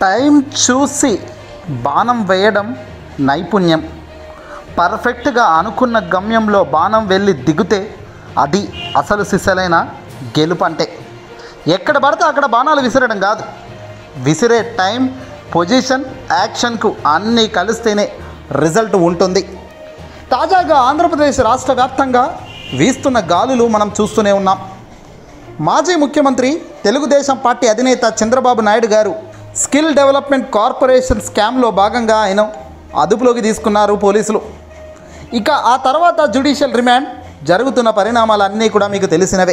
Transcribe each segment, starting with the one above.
time చూసి బాణం వేయడం నైపుణ్యం పర్ఫెక్ట్గా అనుకున్న గమ్యంలో బాణం వెళ్ళి దిగితే అది అసలు సిసలైన గెలుపు అంటే ఎక్కడ పడితే అక్కడ బాణాలు విసిరడం కాదు విసిరే టైం పొజిషన్ యాక్షన్కు అన్నీ కలిస్తేనే రిజల్ట్ ఉంటుంది తాజాగా ఆంధ్రప్రదేశ్ రాష్ట్ర వ్యాప్తంగా వీస్తున్న గాలులు మనం చూస్తూనే ఉన్నాం మాజీ ముఖ్యమంత్రి తెలుగుదేశం పార్టీ అధినేత చంద్రబాబు నాయుడు గారు స్కిల్ డెవలప్మెంట్ కార్పొరేషన్ స్కామ్లో భాగంగా ఆయన అదుపులోకి తీసుకున్నారు పోలీసులు ఇక ఆ తర్వాత జ్యుడిషియల్ రిమాండ్ జరుగుతున్న పరిణామాలన్నీ కూడా మీకు తెలిసినవే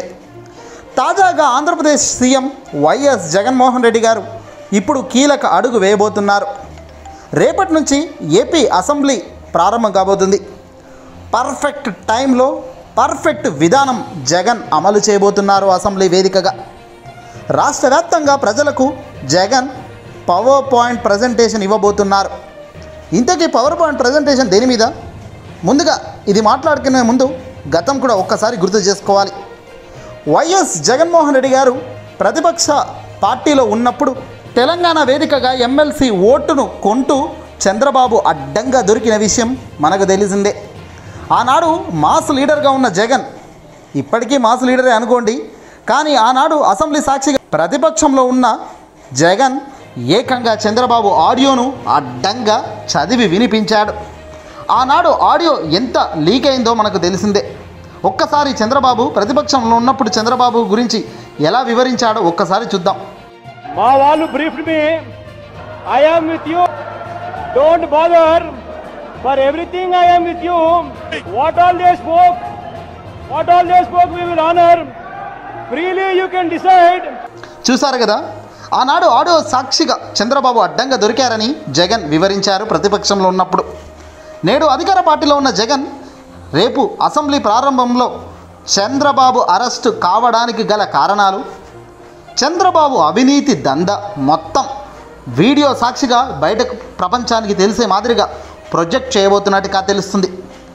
తాజాగా ఆంధ్రప్రదేశ్ సీఎం వైఎస్ జగన్మోహన్ రెడ్డి గారు ఇప్పుడు కీలక అడుగు వేయబోతున్నారు రేపటి నుంచి ఏపీ అసెంబ్లీ ప్రారంభం కాబోతుంది పర్ఫెక్ట్ టైంలో పర్ఫెక్ట్ విధానం జగన్ అమలు చేయబోతున్నారు అసెంబ్లీ వేదికగా రాష్ట్ర వ్యాప్తంగా ప్రజలకు జగన్ పవర్ పాయింట్ ప్రజెంటేషన్ ఇవ్వబోతున్నారు ఇంతకీ పవర్ పాయింట్ ప్రజెంటేషన్ దేని మీద ముందుగా ఇది మాట్లాడుకునే ముందు గతం కూడా ఒక్కసారి గుర్తు చేసుకోవాలి వైఎస్ జగన్మోహన్ రెడ్డి గారు ప్రతిపక్ష పార్టీలో ఉన్నప్పుడు తెలంగాణ వేదికగా ఎమ్మెల్సీ ఓటును కొంటూ చంద్రబాబు అడ్డంగా దొరికిన విషయం మనకు తెలిసిందే ఆనాడు మాస్ లీడర్గా ఉన్న జగన్ ఇప్పటికీ మాస్ లీడరే అనుకోండి కానీ ఆనాడు అసెంబ్లీ సాక్షిగా ప్రతిపక్షంలో ఉన్న జగన్ ఏకంగా చంద్రబాబు ఆడియోను అడ్డంగా చదివి వినిపించాడు ఆనాడు ఆడియో ఎంత లీక్ అయిందో మనకు తెలిసిందే ఒక్కసారి చంద్రబాబు ప్రతిపక్షంలో ఉన్నప్పుడు చంద్రబాబు గురించి ఎలా వివరించాడో ఒక్కసారి చూద్దాం మా వాళ్ళు briefed me I am with you don't bother for everything I am with you what all they spoke what all they spoke we will honour freely you can decide చూశారు కదా ఆనాడు ఆడియో సాక్షిగా చంద్రబాబు అడ్డంగా దొరికారని జగన్ వివరించారు ప్రతిపక్షంలో ఉన్నప్పుడు నేడు అధికార పార్టీలో ఉన్న జగన్ రేపు అసెంబ్లీ ప్రారంభంలో చంద్రబాబు అరెస్టు కావడానికి గల కారణాలు చంద్రబాబు అవినీతి దంద మొత్తం వీడియో సాక్షిగా బయటకు ప్రపంచానికి తెలిసే మాదిరిగా ప్రొజెక్ట్ చేయబోతున్నట్టుగా తెలుస్తుంది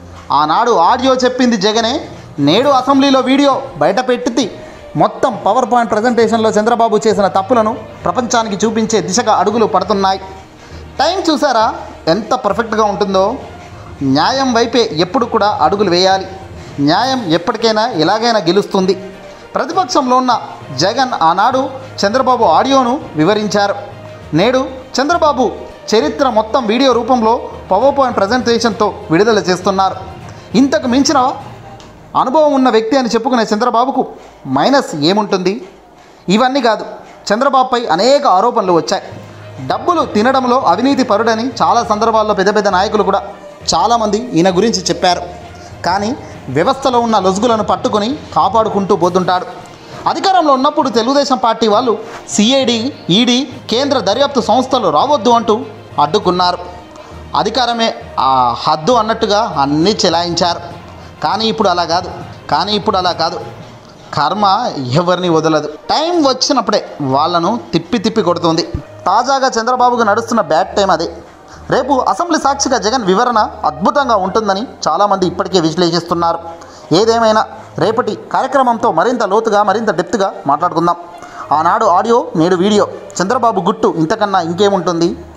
ఆనాడు ఆడియో చెప్పింది జగనే నేడు అసెంబ్లీలో వీడియో బయట పెట్టి మొత్తం పవర్ పాయింట్ ప్రజెంటేషన్లో చంద్రబాబు చేసిన తప్పులను ప్రపంచానికి చూపించే దిశగా అడుగులు పడుతున్నాయి టైం చూసారా ఎంత పర్ఫెక్ట్గా ఉంటుందో న్యాయం వైపే ఎప్పుడు కూడా అడుగులు వేయాలి న్యాయం ఎప్పటికైనా ఎలాగైనా గెలుస్తుంది ప్రతిపక్షంలో ఉన్న జగన్ ఆనాడు చంద్రబాబు ఆడియోను వివరించారు నేడు చంద్రబాబు చరిత్ర మొత్తం వీడియో రూపంలో పవర్ పాయింట్ ప్రజెంటేషన్తో విడుదల చేస్తున్నారు ఇంతకు మించిన అనుభవం ఉన్న వ్యక్తి అని చెప్పుకునే చంద్రబాబుకు మైనస్ ఏముంటుంది ఇవన్నీ కాదు చంద్రబాబుపై అనేక ఆరోపణలు వచ్చాయి డబ్బులు తినడంలో అవినీతి పరుడని చాలా సందర్భాల్లో పెద్ద పెద్ద నాయకులు కూడా చాలామంది ఈయన గురించి చెప్పారు కానీ వ్యవస్థలో ఉన్న లొసుగులను పట్టుకొని కాపాడుకుంటూ పోతుంటాడు అధికారంలో ఉన్నప్పుడు తెలుగుదేశం పార్టీ వాళ్ళు సిఐడి ఈడీ కేంద్ర దర్యాప్తు సంస్థలు రావద్దు అంటూ అడ్డుకున్నారు అధికారమే ఆ హద్దు అన్నట్టుగా అన్నీ చెలాయించారు కానీ ఇప్పుడు అలా కాదు కానీ ఇప్పుడు అలా కాదు కర్మ ఎవరిని వదలదు టైం వచ్చినప్పుడే వాళ్ళను తిప్పి తిప్పి కొడుతుంది తాజాగా చంద్రబాబుకు నడుస్తున్న బ్యాడ్ టైం అదే రేపు అసెంబ్లీ సాక్షిగా జగన్ వివరణ అద్భుతంగా ఉంటుందని చాలామంది ఇప్పటికే విశ్లేషిస్తున్నారు ఏదేమైనా రేపటి కార్యక్రమంతో మరింత లోతుగా మరింత డెప్త్గా మాట్లాడుకుందాం ఆనాడు ఆడియో నేడు వీడియో చంద్రబాబు గుట్టు ఇంతకన్నా ఇంకేముంటుంది